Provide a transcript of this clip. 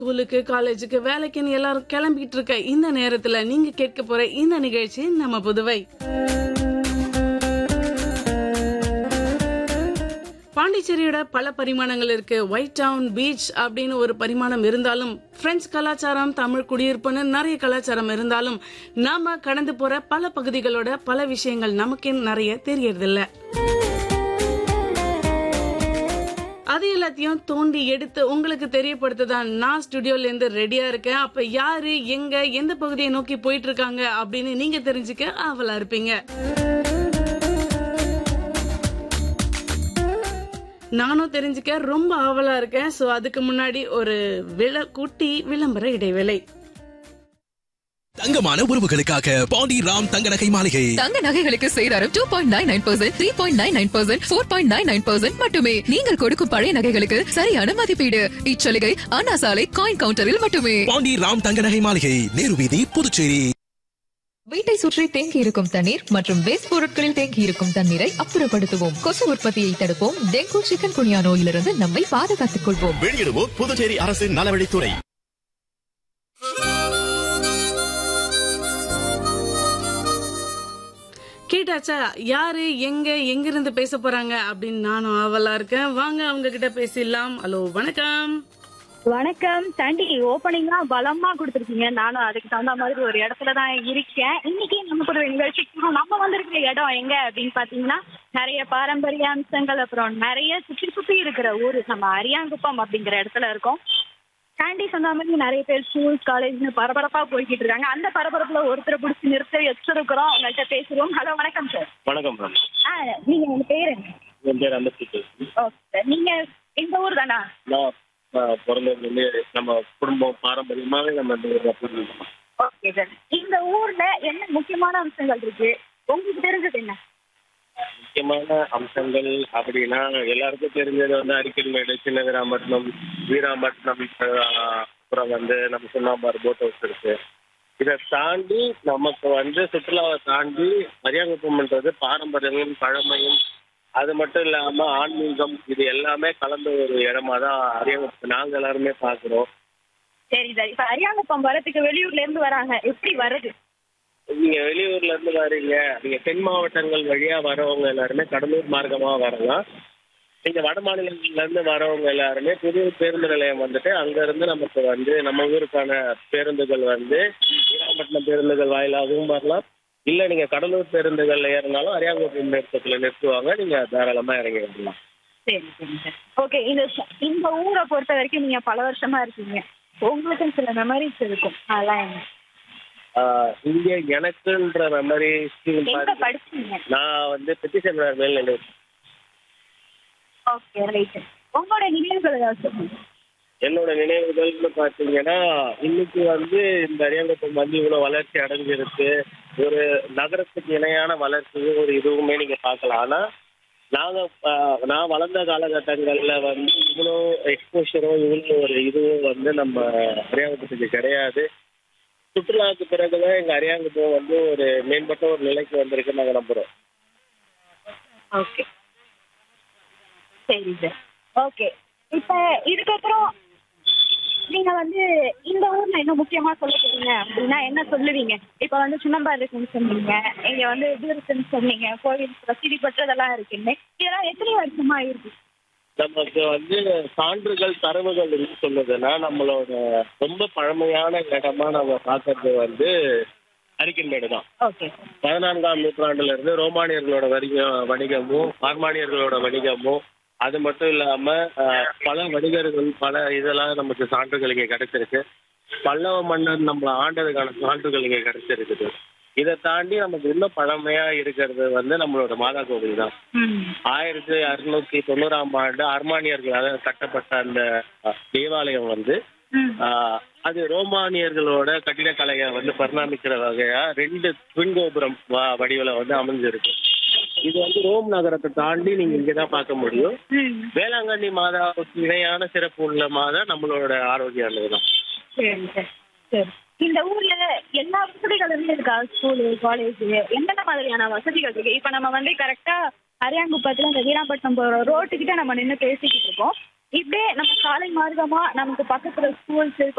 ஸ்கூலுக்கு காலேஜுக்கு வேலைக்குன்னு எல்லாரும் கிளம்பிட்டு இருக்க இந்த நேரத்துல நீங்க கேட்க போற இந்த நிகழ்ச்சி நம்ம புதுவை பாண்டிச்சேரியோட பல பரிமாணங்கள் இருக்கு ஒயிட் டவுன் பீச் அப்படின்னு ஒரு பரிமாணம் இருந்தாலும் பிரெஞ்சு கலாச்சாரம் தமிழ் குடியிருப்புன்னு நிறைய கலாச்சாரம் இருந்தாலும் நாம கடந்து போற பல பகுதிகளோட பல விஷயங்கள் நமக்கே நிறைய தெரியறதில்ல அது எல்லாத்தையும் தோண்டி எடுத்து உங்களுக்கு தெரியப்படுத்ததான் நான் ஸ்டுடியோல இருந்து ரெடியா இருக்கேன் அப்ப யாரு எங்க எந்த பகுதியை நோக்கி போயிட்டு இருக்காங்க அப்படின்னு நீங்க தெரிஞ்சுக்க ஆவலா இருப்பீங்க நானும் தெரிஞ்சுக்க ரொம்ப ஆவலா இருக்கேன் சோ அதுக்கு முன்னாடி ஒரு விள குட்டி விளம்பர இடைவேளை தங்கமான உறவுகளுக்காக பாண்டி ராம் தங்க நகை மாளிகை தங்க நகைகளுக்கு சேதாரம் two point nine nine percent three point nine nine percent four point nine nine percent மட்டுமே நீங்கள் கொடுக்கும் பழைய நகைகளுக்கு சரியான மதிப்பீடு இச்சலுகை அண்ணா சாலை காயின் கவுண்டரில் மட்டுமே பாண்டி ராம் தங்க நகை மாளிகை நேரு வீதி புதுச்சேரி வீட்டை சுற்றி தேங்கி இருக்கும் தண்ணீர் மற்றும் வேஸ்ட் பொருட்களில் தேங்கி இருக்கும் தண்ணீரை அப்புறப்படுத்துவோம் கொசு உற்பத்தியை தடுப்போம் டெங்கு சிக்கன் குனியா நோயிலிருந்து நம்மை பாதுகாத்துக் கொள்வோம் வெளியிடுவோர் புதுச்சேரி அரசின் நலவழித்துறை கேட்டாச்சா யாரு எங்க எங்க இருந்து பேச போறாங்க அப்படின்னு நானும் ஆவலா இருக்கேன் வாங்க அவங்க கிட்ட பேசிடலாம் ஹலோ வணக்கம் வணக்கம் சாண்டி ஓப்பனிங்கா பலமா கொடுத்துருக்கீங்க நானும் அதுக்கு தகுந்த மாதிரி ஒரு இடத்துல தான் இருக்கேன் இன்னைக்கு நமக்கு ஒரு நிகழ்ச்சிக்கு நம்ம வந்திருக்கிற இடம் எங்க அப்படின்னு பாத்தீங்கன்னா நிறைய பாரம்பரிய அம்சங்கள் அப்புறம் நிறைய சுற்றி சுத்தி இருக்கிற ஊர் நம்ம அரியாங்குப்பம் அப்படிங்கிற இடத்துல இருக்கோம் சாண்டி சொன்ன மாதிரி நிறைய பேர் ஸ்கூல் காலேஜ்னு பரபரப்பா போய்கிட்டு இருக்காங்க அந்த பரபரப்புல ஒருத்தரை பிடிச்சி நிறுத்த வச்சிருக்கிறோம் அவங்கள்ட்ட பேசுறோம் ஹலோ வணக்கம் சார் வணக்கம் மேம் ஆ நீங்க உங்க பேர் என்ன என் பேர் அம்பஸ்தீப் ஓகே நீங்க இந்த ஊர் தானா நான் நான் பிறந்ததுலேருந்து நம்ம குடும்பம் பாரம்பரியமாகவே நம்ம இந்த ஊரில் புரிஞ்சுக்கணும் ஓகே சார் இந்த ஊர்ல என்ன முக்கியமான அம்சங்கள் இருக்கு உங்களுக்கு தெரிஞ்சது என்ன முக்கியமான அம்சங்கள் அப்படின்னா எல்லாருக்கும் தெரிஞ்சது வந்து அரிக்கல்மேடு சின்ன வீராம்பட்டினம் வீராம்பட்டினம் ஆஹ், அப்புறம் வந்து நம்ம சுண்ணாம்பார் போட் ஹவுஸ் இருக்கு இதை தாண்டி நமக்கு வந்து சுற்றுலாவை தாண்டி அரியாங்குப்பம்ன்றது பாரம்பரியமும் பழமையும் அது மட்டும் இல்லாம ஆன்மீகம் இது எல்லாமே கலந்த ஒரு இடமா தான் அரியாங்குப்பம் நாங்க எல்லாருமே பாக்குறோம் சரி சார் இப்ப அரியாங்குப்பம் வரதுக்கு வெளியூர்ல இருந்து வராங்க எப்படி வருது நீங்க வெளியூர்ல இருந்து வர்றீங்க நீங்க தென் மாவட்டங்கள் வழியா வரவங்க எல்லாருமே கடலூர் மார்க்கமா வரலாம் நீங்க வட மாநிலங்கள்ல இருந்து வரவங்க எல்லாருமே புது பேருந்து நிலையம் வந்துட்டு அங்க இருந்து நமக்கு வந்து நம்ம ஊருக்கான பேருந்துகள் வந்து வீராம்பட்டினம் பேருந்துகள் வாயிலாகவும் வரலாம் இல்ல நீங்க கடலூர் பேருந்துகள்ல ஏறினாலும் அரியாங்குப்பம் நிறுத்தத்துல நிறுத்துவாங்க நீங்க தாராளமா இறங்கி வரலாம் சரி சரி சார் ஓகே இந்த ச- இந்த ஊரை பொறுத்த வரைக்கும் நீங்க பல வருஷமா இருக்கீங்க உங்களுக்கும் சில மெமரிஸ் இருக்கும் அதெல்லாம் என்ன ஆஹ் இங்க எனக்குன்ற மெமரி எங்க படிச்சீங்க நான் வந்து பெட்டிஷன் மேல்நிலை ஓகே ரைட் உங்களோட நினைவுகள் ஏதாவது சொல்லுங்க என்னோட நினைவுகள்னு பார்த்தீங்கன்னா இன்னைக்கு வந்து இந்த அரியாங்குப்பம் வந்து இவ்வளோ வளர்ச்சி அடைஞ்சிருக்கு ஒரு நகரத்துக்கு இணையான வளர்ச்சியும் ஒரு இதுவுமே நீங்க பார்க்கலாம் ஆனா நாங்க ஆஹ், நான் வளர்ந்த காலகட்டங்கள்ல வந்து இவ்வளோ எக்ஸ்போஷரும் இவ்வளோ ஒரு இதுவும் வந்து நம்ம அரியாங்குப்பத்துக்கு கிடையாது சுற்றுலாவுக்கு பிறகுதான் எங்க அரியாங்குப்பம் வந்து ஒரு மேம்பட்ட ஒரு நிலைக்கு வந்திருக்குன்னு நாங்க நம்புறோம் ஓகே சரி சார் ஓகே இப்ப இதுக்கப்புறம் நீங்க வந்து இந்த ஊர்ல என்ன முக்கியமா சொல்ல போறீங்க அப்படின்னா என்ன சொல்லுவீங்க இப்ப வந்து சுண்ணம்பார் இருக்குன்னு சொன்னீங்க இங்க வந்து இது இருக்குன்னு சொன்னீங்க கோவில் பிரசித்தி பெற்றதெல்லாம் இருக்குன்னு இதெல்லாம் எத்தனை வருஷமா இருக்கு நமக்கு வந்து சான்றுகள் தரவுகள் என்ன சொல்லுதுன்னா நம்மளோட ரொம்ப பழமையான இடமா நம்ம பார்க்கறது வந்து அரிக்கன்மேடு தான் ஓகே பதினான்காம் நூற்றாண்டுல இருந்து ரோமானியர்களோட வணிக வணிகமும் பார்மானியர்களோட வணிகமும் அது மட்டும் இல்லாம அஹ், பல வணிகர்கள் பல இதெல்லாம் நமக்கு சான்றுகள் இங்க கிடைச்சிருக்கு பல்லவ மன்னர் நம்மளை ஆண்டதுக்கான சான்றுகள் இங்க கிடைச்சிருக்குது இதை தாண்டி நமக்கு இன்னும் பழமையா இருக்கிறது வந்து நம்மளோட மாதா கோவில் தான் ம் ஆயிரத்தி அறுநூத்தி தொண்ணூறாம் ஆண்டு அர்மானியர்களால் கட்டப்பட்ட அந்த அஹ், தேவாலயம் வந்து ம் ஆஹ், அது ரோமானியர்களோட கட்டிடக்கலையை வந்து பரிணாமிக்கிற வகையா ரெண்டு ட்வின் கோபுரம் வ- வடிவில வந்து அமைஞ்சிருக்கு இது வந்து ரோம் நகரத்தை தாண்டி நீங்க இங்கதான் பார்க்க முடியும் ம் வேளாங்கண்ணி மாதாவுக்கு இணையான சிறப்பு உள்ள மாதா நம்மளோட ஆரோக்கிய அன்னை தான் சரி சார் சரி இந்த ஊர்ல எல்லா வசதிகளுமே இருக்கா ஸ்கூலு காலேஜ் எந்தெந்த மாதிரியான வசதிகள் இருக்கு இப்ப நம்ம வந்து கரெக்டா அரியாங்குப்பத்துல இந்த வீராம்பட்டினம் போற ரோட்டு கிட்ட நம்ம நின்று பேசிக்கிட்டு இருக்கோம் இப்படியே நம்ம சாலை மார்க்கமா நமக்கு பக்கத்துல ஸ்கூல்ஸ்